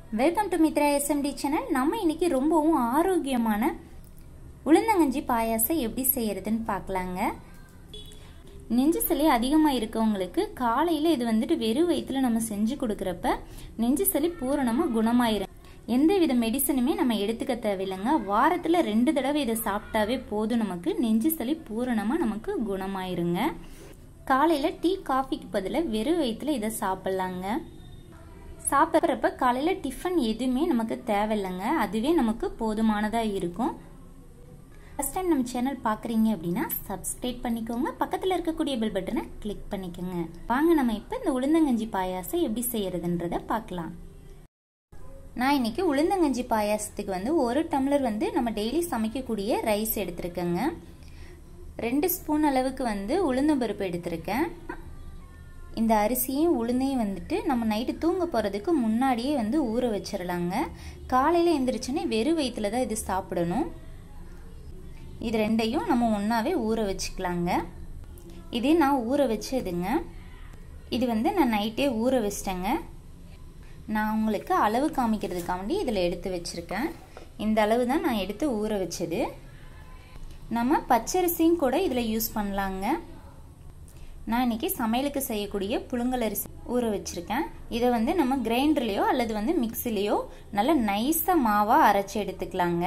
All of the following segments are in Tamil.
welcome to Mitra SMT channel நம்ம இன்னைக்கு ரொம்பவும் ஆரோக்கியமான உளுந்தங்கஞ்சி பாயாசம் எப்படி செய்யறதுன்னு பார்க்கலாங்க நெஞ்சு சளி அதிகமாக இருக்கவங்களுக்கு காலையில் இது வந்துட்டு வெறும் வயிற்றுல நம்ம செஞ்சு கொடுக்குறப்ப நெஞ்சு சளி பூரணமாக குணமாயிரும் எந்த வித மெடிசனுமே நம்ம எடுத்துக்க தேவையில்லைங்க வாரத்தில் ரெண்டு தடவை இதை சாப்பிட்டாவே போதும் நமக்கு நெஞ்சு சளி பூரணமாக நமக்கு குணமாயிருங்க காலையில் டீ காஃபிக்கு பதிலாக வெறும் வயிற்றுல இதை சாப்பிட்லாங்க சாப்பிட்றப்ப காலையில் டிஃபன் எதுவுமே நமக்கு தேவையில்லைங்க அதுவே நமக்கு போதுமானதாக இருக்கும் ஃபஸ்ட் டைம் நம்ம சேனல் பார்க்குறீங்க அப்படின்னா சப்ஸ்கிரைப் பண்ணிக்கோங்க பக்கத்தில் இருக்கக்கூடிய பெல் பட்டனை கிளிக் பண்ணிக்கோங்க வாங்க நம்ம இப்போ இந்த உளுந்தங்கஞ்சி பாயாசம் எப்படி செய்யறதுன்றத பார்க்கலாம் நான் இன்னைக்கு உளுந்தங்கஞ்சி பாயாசத்துக்கு வந்து ஒரு டம்ளர் வந்து நம்ம டெய்லி சமைக்கக்கூடிய ரைஸ் எடுத்திருக்கேங்க ரெண்டு ஸ்பூன் அளவுக்கு வந்து உளுந்தம்பருப்பு எடுத்திருக்கேன் இந்த அரிசியும் உளுந்தையும் வந்துட்டு நம்ம நைட்டு தூங்க போகிறதுக்கு முன்னாடியே வந்து ஊற வச்சிடலாங்க காலையில் எழுந்திரிச்சோன்னே வெறும் வயிற்றுல தான் இது சாப்பிடணும் இது ரெண்டையும் நம்ம ஒன்றாவே ஊற வச்சுக்கலாங்க இது நான் ஊற வச்சதுங்க இது வந்து நான் நைட்டே ஊற வச்சிட்டேங்க நான் உங்களுக்கு அளவு காமிக்கிறதுக்காண்டி இதில் எடுத்து வச்சுருக்கேன் இந்த அளவு தான் நான் எடுத்து ஊற வச்சது நம்ம பச்சரிசியும் கூட இதில் யூஸ் பண்ணலாங்க நான் இன்னைக்கு சமையலுக்கு செய்யக்கூடிய புழுங்கல் அரிசி ஊற வச்சுருக்கேன் இதை வந்து நம்ம கிரைண்டர்லேயோ அல்லது வந்து மிக்சிலேயோ நல்லா நைஸாக மாவாக அரைச்சி எடுத்துக்கலாங்க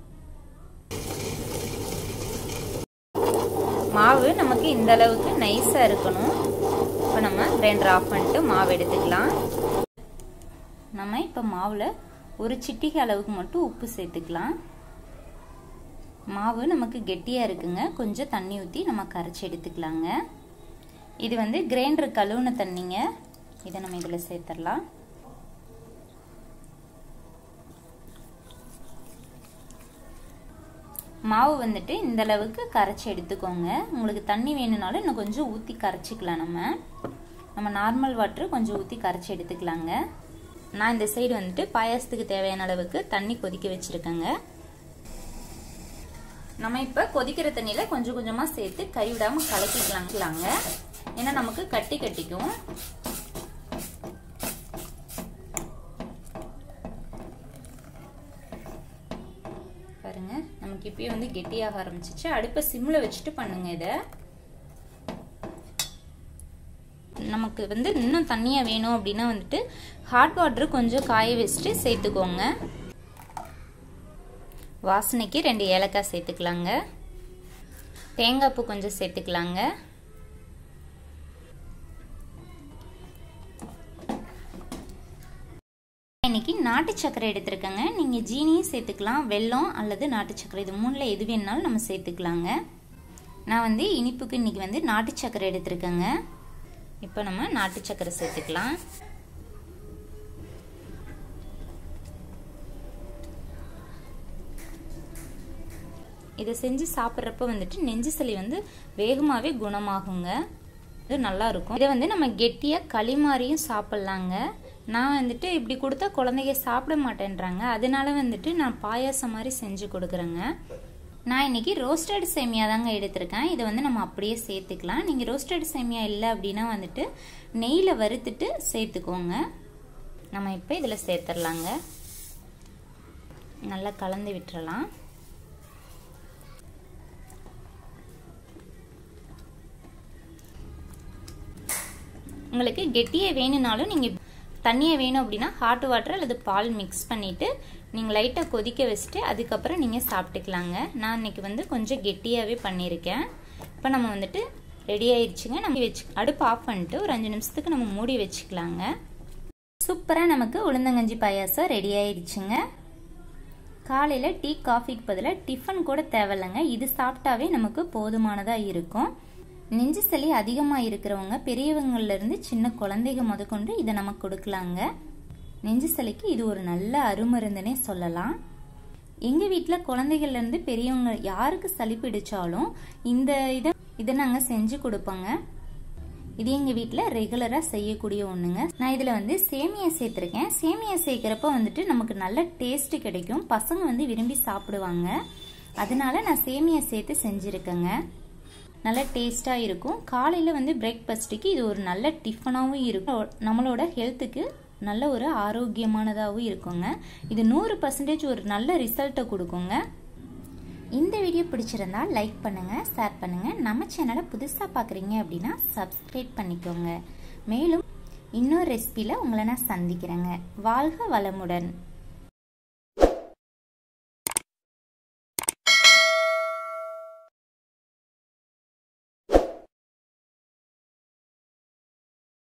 மாவு நமக்கு இந்த அளவுக்கு நைஸாக இருக்கணும் இப்போ நம்ம கிரைண்டர் ஆஃப் பண்ணிட்டு மாவு எடுத்துக்கலாம் நம்ம இப்போ மாவில் ஒரு சிட்டிகை அளவுக்கு மட்டும் உப்பு சேர்த்துக்கலாம் மாவு நமக்கு கெட்டியாக இருக்குங்க கொஞ்சம் தண்ணி ஊற்றி நம்ம கரைச்சி எடுத்துக்கலாங்க இது வந்து கிரைண்டர் கழுவுன தண்ணிங்க இதை நம்ம இதில் சேர்த்துடலாம் மாவு வந்துட்டு இந்த அளவுக்கு கரைச்சி எடுத்துக்கோங்க உங்களுக்கு தண்ணி வேணும்னாலும் இன்னும் கொஞ்சம் ஊற்றி கரைச்சிக்கலாம் நம்ம நம்ம நார்மல் வாட்டர் கொஞ்சம் ஊற்றி கரைச்சி எடுத்துக்கலாங்க நான் இந்த சைடு வந்துட்டு பாயாசத்துக்கு தேவையான அளவுக்கு தண்ணி கொதிக்க வச்சுருக்கேங்க நம்ம இப்போ கொதிக்கிற தண்ணியில் கொஞ்சம் கொஞ்சமாக சேர்த்து கைவிடாமல் கலக்கிக்கலாங்கலாங்க ஏன்னா நமக்கு கட்டி கட்டிக்கும் பாருங்க நமக்கு இப்பயே வந்து கெட்டியாக ஆரம்பிச்சிச்சு அடுப்பை சிம்ல வச்சுட்டு பண்ணுங்க இதை நமக்கு வந்து இன்னும் தண்ணியாக வேணும் அப்படின்னா வந்துட்டு ஹாட் வாட்டர் கொஞ்சம் காய வச்சுட்டு சேர்த்துக்கோங்க வாசனைக்கு ரெண்டு ஏலக்காய் சேர்த்துக்கலாங்க தேங்காய் பூ கொஞ்சம் சேர்த்துக்கலாங்க இன்னைக்கு நாட்டு சர்க்கரை எடுத்திருக்கேங்க நீங்கள் ஜீனியும் சேர்த்துக்கலாம் வெல்லம் அல்லது நாட்டு சர்க்கரை இது மூணில் எது வேணாலும் நம்ம சேர்த்துக்கலாங்க நான் வந்து இனிப்புக்கு இன்னைக்கு வந்து நாட்டு சர்க்கரை எடுத்திருக்கேங்க இப்போ நம்ம நாட்டு சர்க்கரை சேர்த்துக்கலாம் இதை செஞ்சு சாப்பிட்றப்ப வந்துட்டு நெஞ்சு சளி வந்து வேகமாகவே குணமாகுங்க இது நல்லா இருக்கும் இதை வந்து நம்ம கெட்டியாக களி மாதிரியும் சாப்பிட்லாங்க நான் வந்துட்டு இப்படி கொடுத்தா குழந்தைங்க சாப்பிட மாட்டேன்றாங்க அதனால வந்துட்டு நான் பாயாசம் மாதிரி செஞ்சு கொடுக்குறேங்க நான் இன்னைக்கு ரோஸ்டட் சேமியா தாங்க எடுத்திருக்கேன் இதை வந்து நம்ம அப்படியே சேர்த்துக்கலாம் நீங்கள் ரோஸ்டட் சேமியா இல்லை அப்படின்னா வந்துட்டு நெய்யில் வறுத்துட்டு சேர்த்துக்கோங்க நம்ம இப்போ இதில் சேர்த்துடலாங்க நல்லா கலந்து விட்டுறலாம் உங்களுக்கு கெட்டியே வேணும்னாலும் நீங்கள் தண்ணியை வேணும் அப்படின்னா ஹாட் வாட்டர் அல்லது பால் மிக்ஸ் பண்ணிவிட்டு நீங்கள் லைட்டாக கொதிக்க வச்சுட்டு அதுக்கப்புறம் நீங்கள் சாப்பிட்டுக்கலாங்க நான் இன்னைக்கு வந்து கொஞ்சம் கெட்டியாகவே பண்ணியிருக்கேன் இப்போ நம்ம வந்துட்டு ரெடி ஆயிடுச்சுங்க நம்ம வச்சு அடுப்பு ஆஃப் பண்ணிட்டு ஒரு அஞ்சு நிமிஷத்துக்கு நம்ம மூடி வச்சுக்கலாங்க சூப்பராக நமக்கு உளுந்தங்கஞ்சி பாயாசம் ரெடி ஆயிடுச்சுங்க காலையில் டீ காஃபிக்கு பதிலாக டிஃபன் கூட தேவையில்லைங்க இது சாப்பிட்டாவே நமக்கு போதுமானதாக இருக்கும் நெஞ்சு சளி அதிகமாக இருக்கிறவங்க பெரியவங்கள்லேருந்து சின்ன குழந்தைங்க முதற்கொண்டு இதை நமக்கு கொடுக்கலாங்க நெஞ்சு சளிக்கு இது ஒரு நல்ல அருமருந்துனே சொல்லலாம் எங்கள் வீட்டில் குழந்தைகள்லேருந்து பெரியவங்க யாருக்கு சளி பிடிச்சாலும் இந்த இதை இதை நாங்கள் செஞ்சு கொடுப்போங்க இது எங்கள் வீட்டில் ரெகுலராக செய்யக்கூடிய ஒன்றுங்க நான் இதில் வந்து சேமியா சேர்த்துருக்கேன் சேமியா சேர்க்குறப்ப வந்துட்டு நமக்கு நல்ல டேஸ்ட்டு கிடைக்கும் பசங்க வந்து விரும்பி சாப்பிடுவாங்க அதனால நான் சேமியா சேர்த்து செஞ்சுருக்கேங்க நல்ல டேஸ்ட்டாக இருக்கும் காலையில் வந்து பிரேக்ஃபாஸ்ட்டுக்கு இது ஒரு நல்ல டிஃபனாகவும் இருக்கும் நம்மளோட ஹெல்த்துக்கு நல்ல ஒரு ஆரோக்கியமானதாகவும் இருக்குங்க இது நூறு பர்சன்டேஜ் ஒரு நல்ல ரிசல்ட்டை கொடுக்குங்க இந்த வீடியோ பிடிச்சிருந்தா லைக் பண்ணுங்க ஷேர் பண்ணுங்க நம்ம சேனலை புதுசாக பார்க்குறீங்க அப்படின்னா சப்ஸ்கிரைப் பண்ணிக்கோங்க மேலும் இன்னொரு ரெசிபியில் உங்களை நான் சந்திக்கிறேங்க வாழ்க வளமுடன்